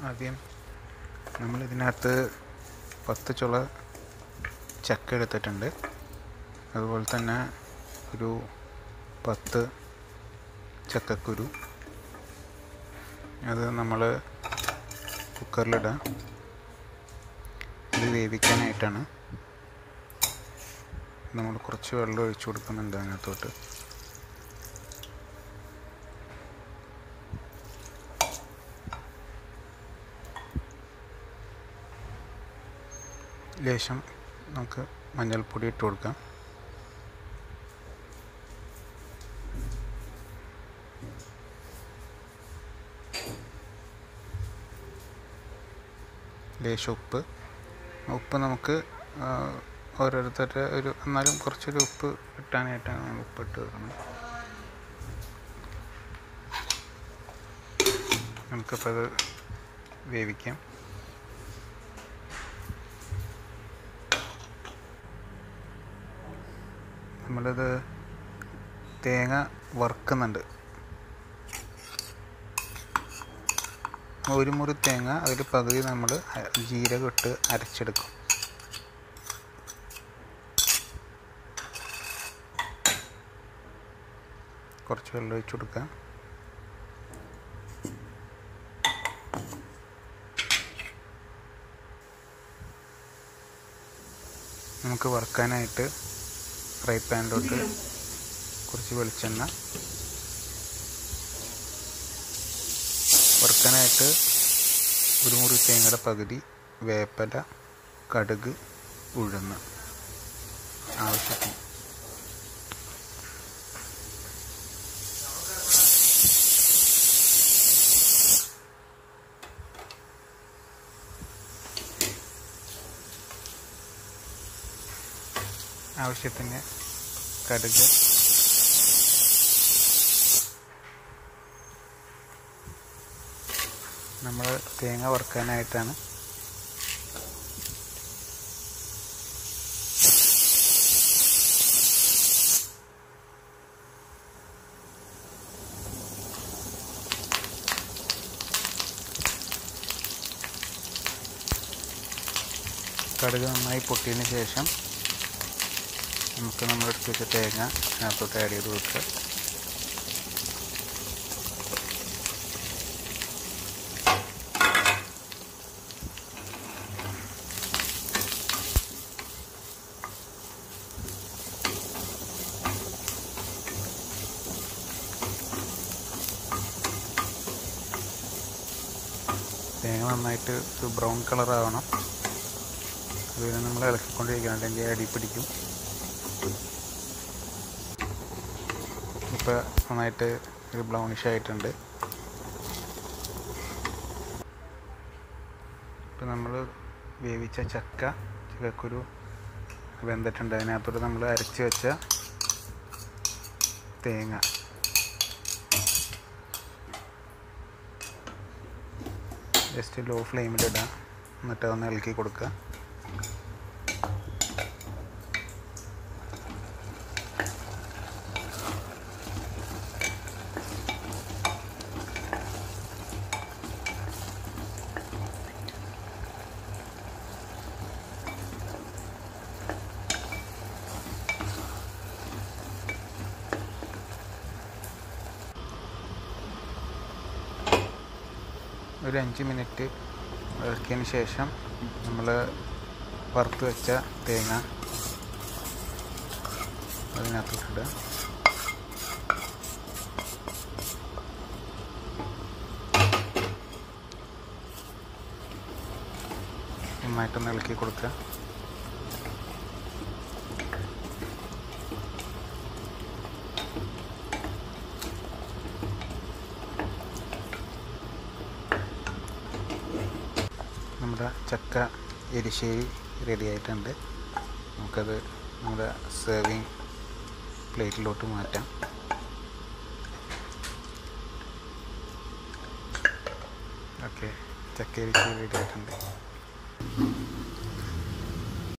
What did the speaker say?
ആദ്യം നമ്മൾ ഇതിനകത്ത് പത്ത് ചുള ചക്ക എടുത്തിട്ടുണ്ട് അതുപോലെ തന്നെ ഒരു പത്ത് ചക്കക്കുരു അത് നമ്മൾ കുക്കറിലിടാം ഇത് വേവിക്കാനായിട്ടാണ് നമ്മൾ കുറച്ച് വെള്ളം ഒഴിച്ചു കൊടുക്കുന്നുണ്ട് അതിനകത്തോട്ട് ലേശം നമുക്ക് മഞ്ഞൾപ്പൊടി ഇട്ട് കൊടുക്കാം ലേശം ഉപ്പ് ഉപ്പ് നമുക്ക് ആ, ഓരോരുത്തരുടെ ഒരു എന്നാലും കുറച്ചൊരു ഉപ്പ് കിട്ടാനായിട്ടാണ് നമ്മൾ ഉപ്പിട്ട് വെക്കുന്നത് നമുക്കപ്പോൾ അത് വേവിക്കാം നമ്മളിത് തേങ്ങ വറുക്കുന്നുണ്ട് ഒരു മുറി തേങ്ങ അതിൽ പകുതി നമ്മൾ ജീരകം ഇട്ട് അരച്ചെടുക്കും കുറച്ച് വെള്ളം ഒഴിച്ച് കൊടുക്കാം നമുക്ക് വറുക്കാനായിട്ട് ഫ്രൈ പാനിലോട്ട് കുറച്ച് വെളിച്ചെണ്ണ വറുക്കാനായിട്ട് ഒരു മുറി തേങ്ങയുടെ പകുതി വേപ്പല കടുക് ഉഴുന്ന് ആവശ്യത്തിന് ആവശ്യത്തിന് കടുക് നമ്മൾ തേങ്ങ വറുക്കാനായിട്ടാണ് കടുക് നന്നായി പൊട്ടിയതിന് ശേഷം നമുക്ക് നമ്മൾ എടുത്ത് വെച്ച തേങ്ങ അതിനകത്തോട്ട് ആഡ് ചെയ്ത് കൊടുക്കുക തേങ്ങ നന്നായിട്ട് ഒരു ബ്രൗൺ കളർ ആവണം അത് പിന്നെ നമ്മൾ ഇളക്കിക്കൊണ്ടിരിക്കണം അല്ലെങ്കിൽ അടി പിടിക്കും ഇപ്പോൾ നന്നായിട്ട് ഒരു ബ്രൗണിഷ് ആയിട്ടുണ്ട് ഇപ്പം നമ്മൾ വേവിച്ച ചക്ക ചക്കക്കുരു വെന്തിട്ടുണ്ട് അതിനകത്തോട്ട് നമ്മൾ അരച്ച് വെച്ച തേങ്ങ ജസ്റ്റ് ലോ ഫ്ലെയിമിലിടാം എന്നിട്ട് ഒന്ന് ഇളക്കി കൊടുക്കുക ഒരു അഞ്ച് മിനിറ്റ് ഇളക്കിയതിന് ശേഷം നമ്മൾ വറുത്ത് വെച്ച തേങ്ങ അതിനകത്തോട്ടിടുക നന്നായിട്ടൊന്ന് ഇളക്കി കൊടുക്കുക നമ്മുടെ ചക്ക എരിശ്ശേരി റെഡി ആയിട്ടുണ്ട് നമുക്കത് നമ്മുടെ സെർവിങ് പ്ലേറ്റിലോട്ട് മാറ്റാം ഓക്കെ ചക്ക എരിശ്ശേരി റെഡി ആയിട്ടുണ്ട്